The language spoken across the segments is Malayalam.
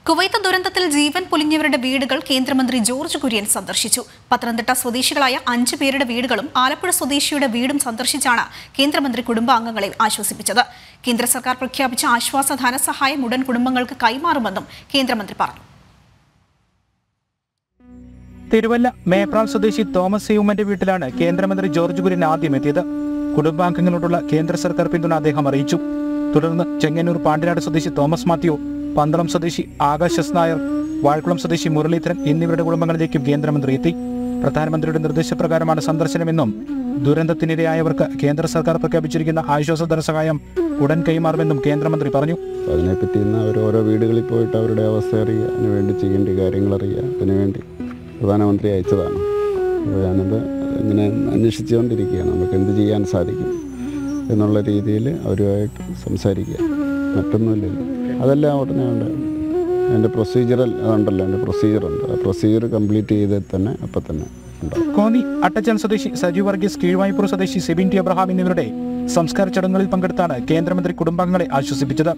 കുവൈത്ത് ദുരന്തത്തിൽ ജീവൻ പൊലിഞ്ഞവരുടെ വീടുകൾ കേന്ദ്രമന്ത്രി ജോർജ് കുര്യൻ സന്ദർശിച്ചു പത്തനംതിട്ട സ്വദേശികളായ അഞ്ചു പേരുടെ വീടുകളും ആലപ്പുഴ സ്വദേശിയുടെ വീടും സന്ദർശിച്ചാണ് കേന്ദ്രമന്ത്രി കുടുംബാംഗങ്ങളെ ആശ്വസിപ്പിച്ചത് കേന്ദ്ര സർക്കാർ പ്രഖ്യാപിച്ച ആശ്വാസ ധനസഹായം ഉടൻ കുടുംബങ്ങൾക്ക് കൈമാറുമെന്നും കേന്ദ്രമന്ത്രി പറഞ്ഞു തിരുവല്ല മേപ്രാൾ സ്വദേശി തോമസ് ഹ്യൂമന്റെ വീട്ടിലാണ് കേന്ദ്രമന്ത്രി ജോർജ് കുര്യൻ ആദ്യം എത്തിയത് കുടുംബാംഗങ്ങളോടുള്ള കേന്ദ്ര സർക്കാർ പിന്തുണ അദ്ദേഹം അറിയിച്ചു തുടർന്ന് ചെങ്ങന്നൂർ പാണ്ടിനാട് സ്വദേശി തോമസ് മാത്യു പന്തളം സ്വദേശി ആകാശ് എസ് നായർ വാഴക്കുളം സ്വദേശി മുരളീധരൻ എന്നിവരുടെ കുടുംബങ്ങളിലേക്കും കേന്ദ്രമന്ത്രി എത്തി പ്രധാനമന്ത്രിയുടെ നിർദ്ദേശപ്രകാരമാണ് സന്ദർശനമെന്നും ദുരന്തത്തിനിരയായവർക്ക് കേന്ദ്ര സർക്കാർ പ്രഖ്യാപിച്ചിരിക്കുന്ന ആശ്വാസ ധനസഹായം ഉടൻ കൈമാറുമെന്നും കേന്ദ്രമന്ത്രി പറഞ്ഞു അപ്പോൾ അതിനെപ്പറ്റി ഇന്ന് അവർ ഓരോ വീടുകളിൽ പോയിട്ട് അവരുടെ അവസ്ഥ അറിയുക അതിനുവേണ്ടി ചെയ്യേണ്ട കാര്യങ്ങൾ അറിയുക അതിനുവേണ്ടി പ്രധാനമന്ത്രി അയച്ചതാണ് അപ്പോൾ ഞാനത് ഇങ്ങനെ അന്വേഷിച്ചുകൊണ്ടിരിക്കുകയാണ് നമുക്ക് എന്ത് ചെയ്യാൻ സാധിക്കും എന്നുള്ള രീതിയിൽ അവരുമായിട്ട് സംസാരിക്കുക മറ്റൊന്നുമില്ലല്ലോ അതെല്ലാം ഉടനെ ഉണ്ട് അതിൻ്റെ പ്രൊസീജിയറൽ അതുണ്ടല്ലോ അതിൻ്റെ പ്രൊസീജിയറുണ്ട് ആ പ്രൊസീജിയർ കംപ്ലീറ്റ് ചെയ്ത് തന്നെ അപ്പം തന്നെ ഉണ്ടാവും കോന്നി അട്ടച്ചൻ സ്വദേശി സജീവ് വർഗീസ് കീഴ്വായ്പൂർ സ്വദേശി സെബിൻ ടി അബ്രഹാം എന്നിവരുടെ സംസ്കാര ചടങ്ങുകളിൽ പങ്കെടുത്താണ് കേന്ദ്രമന്ത്രി കുടുംബാംഗങ്ങളെ ആശ്വസിപ്പിച്ചത്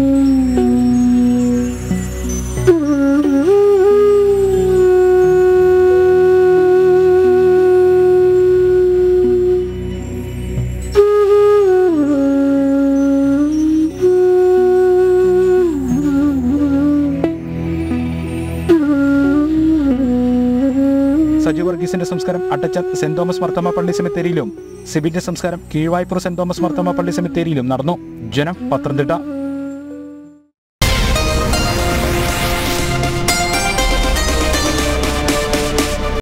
സജീവ് വർഗീസിന്റെ സംസ്കാരം അട്ടച്ചൻ സെന്റ് തോമസ് മർത്തമ പള്ളി സെമിത്തേരിയിലും സിബിന്റെ സംസ്കാരം കീഴ്വായ്പൂർ സെന്റ് തോമസ് മർത്തമ പള്ളി സെമിത്തേരിയിലും നടന്നു ജനം പത്തനംതിട്ട